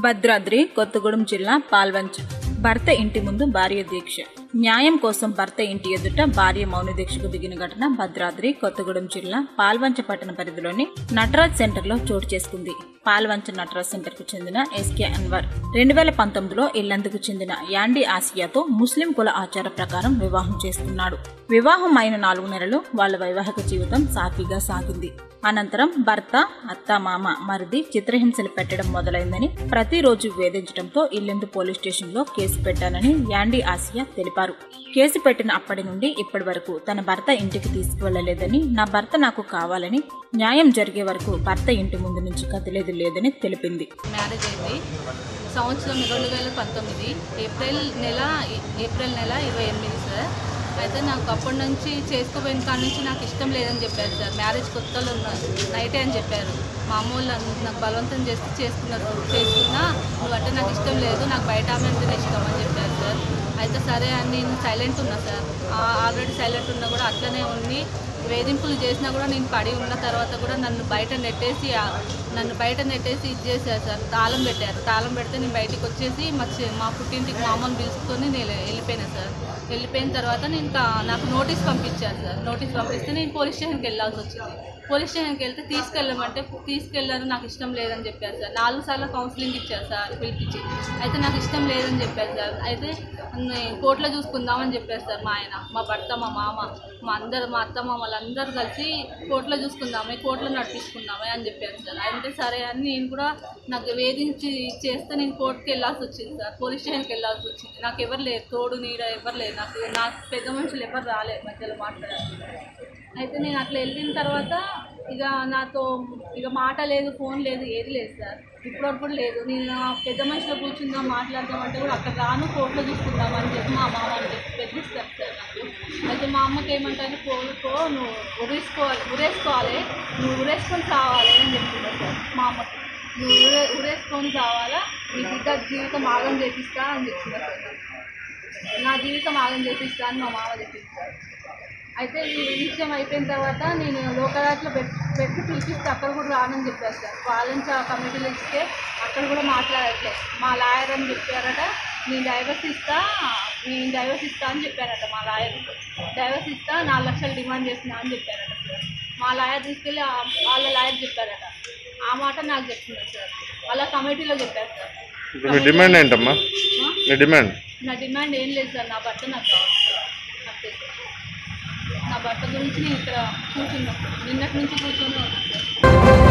భద్రాద్రి కొత్తగూడెం జిల్లా పాల్వంచ భర్త ఇంటి ముందు భార్య దీక్ష న్యాయం కోసం భర్త ఇంటి ఎదుట భార్య మౌన దీక్షకు దిగిన ఘటన భద్రాద్రి కొత్తగూడెం జిల్లా పాల్వంచ పట్టణ పరిధిలోని నటరాజ్ సెంటర్లో చోటు చేసుకుంది పాల్వంచ నటరాజ్ సెంటర్ కు చెందిన ఎస్కే అన్వర్ రెండు వేల పంతొమ్మిదిలో ఇల్లందుకు చెందిన యాండి ఆసియాతో ముస్లిం కుల ఆచార ప్రకారం వివాహం చేసుకున్నాడు వివాహం అయిన నాలుగు నెలలు వాళ్ళ వైవాహిక జీవితం సాఫీగా సాగింది అనంతరం భర్త అత్త మామ మరిది చిత్రహింసలు పెట్టడం మొదలైందని ప్రతిరోజు వేధించడంతో ఇల్లెందు పోలీస్ స్టేషన్లో కేసు పెట్టానని యాండి ఆసియా తెలిపారు కేసు పెట్టిన అప్పటి నుండి ఇప్పటి వరకు తన భర్త ఇంటికి తీసుకువెళ్లలేదని నా భర్త నాకు కావాలని న్యాయం జరిగే వరకు భర్త ఇంటి ముందు నుంచి కదిలేదు లేదని తెలిపింది మ్యారేజ్ అయింది సంవత్సరం రెండు వేల పంతొమ్మిది ఏప్రిల్ నెల ఏప్రిల్ నెల ఇరవై ఎనిమిది సార్ అయితే నాకు అప్పటి నుంచి చేసుకోపోయిన కాడ నుంచి నాకు ఇష్టం లేదని చెప్పారు సార్ మ్యారేజ్ కొత్తలో ఉన్న నైటే అని చెప్పారు మా అమ్మ వాళ్ళు నన్ను- నాకు బలవంతం చేస్తే చేసుకున్నారు చేసుకున్నా నువ్వంటే నాకు ఇష్టం లేదు నాకు బయట ఆమె అంటేనే ఇష్టం అని చెప్పారు సార్ అయితే సరే అని నేను సైలెంట్ ఉన్నా సార్ ఆల్రెడీ సైలెంట్ ఉన్నా కూడా అట్లనే ఉండి వేధింపులు చేసినా కూడా నేను పడి ఉన్న తర్వాత కూడా నన్ను బయట నెట్టేసి ఆ- నన్ను బయట నెట్టేసి ఇది చేశారు సార్ తాళం పెట్టారు తాళం పెడితే నేను బయటికి వచ్చేసి మా చె- మా పుట్టింటికి మా అమ్మని పిలుచుకొని నేను వెళ్ళిపోయినా సార్ వెళ్ళిపోయిన తర్వాత నేను ఇంకా నాకు నోటీస్ పంపించారు సార్ నోటీస్ పంపిస్తే నేను పోలీస్ స్టేషన్కి వెళ్ళాల్సి వచ్చింది పోలీస్ స్టేషన్కి వెళ్తే తీసుకెళ్ళమంటే తీసుకెళ్ళాను నాకు ఇష్టం లేదని చెప్పారు సార్ నాలుగు సార్లు కౌన్సిలింగ్ ఇచ్చారు సార్ పిలిపించి అయితే నాకు ఇష్టం లేదని చెప్పారు సార్ అయితే నేను కోర్టులో చూసుకుందామని చెప్పారు సార్ మా ఆయన మా భర్త మా మామ మా అందరు మా అత్త మామలందరూ కలిసి కోర్టులో చూసుకుందామే కోర్టులో నడిపించుకుందామే అని చెప్పారు సార్ అంటే సరే అని నేను కూడా నాకు వేధించి చేస్తే నేను కోర్టుకి వెళ్ళాల్సి వచ్చింది సార్ పోలీస్ స్టేషన్కి వెళ్ళాల్సి వచ్చింది నాకు ఎవరు లేరు తోడు నీడ ఎవరు లేరు నాకు నాకు పెద్ద మనుషులు ఎవరు రాలేదు మధ్యలో మాట్లాడారు అయితే నేను అట్లా వెళ్ళిన తర్వాత ఇక నాతో ఇక మాట లేదు ఫోన్ లేదు ఏది లేదు సార్ ఇప్పటివరకు కూడా లేదు నేను ఆ పెద్ద మనిషిలో కూర్చుందాం మాట్లాడదాం అంటే కూడా అక్కడ రాను కోర్టులో చూసుకుందాం అని చెప్పి మా మామ అని చెప్పి బెదిరిస్తారు సార్ నాకు అయితే మా అమ్మకి ఏమంటారు కోలుకో నువ్వు ఉరేసుకోవాలి ఉరేసుకోవాలి నువ్వు ఉరేసుకొని కావాలి అని చెప్తున్నారు సార్ మా అమ్మకి నువ్వు ఉరే ఉరేసుకొని కావాలా నీ బిడ్డ జీవితం ఆగం చేపిస్తా అని చెప్తున్నారు సార్ నాకు. నా జీవితం ఆగం చేపిస్తా అని మా మామ చెప్పిస్తారు అయితే ఈ విషయం అయిపోయిన తర్వాత నేను లోకరాట్లో పెట్ పెట్టి పిలిపిస్తే అక్కడ కూడా రానని చెప్పారు సార్ వాళ్ళని కమిటీలో ఇస్తే అక్కడ కూడా మాట్లాడట్లేదు మా లాయర్ అని చెప్పారట నేను డైవర్స్ ఇస్తా నేను డైవర్స్ ఇస్తా అని చెప్పారట మా లాయర్ డైవర్స్ ఇస్తా నాలుగు లక్షలు డిమాండ్ చేస్తున్నా అని చెప్పారట సార్ మా లాయర్ తీసుకెళ్ళి ఆ- వాళ్ళ లాయర్ చెప్పారట ఆ మాట నాకు చెప్తున్నారు సార్ వాళ్ళ కమిటీలో చెప్పారు సార్ ఇప్పుడు మీ డిమాండ్ ఏంటమ్మా ఆ? మీ డిమాండ్ నా డిమాండ్ ఏం లేదు సార్ నా భర్త నాకు కావాలి సార్ అంతే సార్ నా భర్త గురించి నేను ఇక్కడ కూర్చున్నాను నిన్నటి నుంచి కూర్చొని ఉన్నాను సార్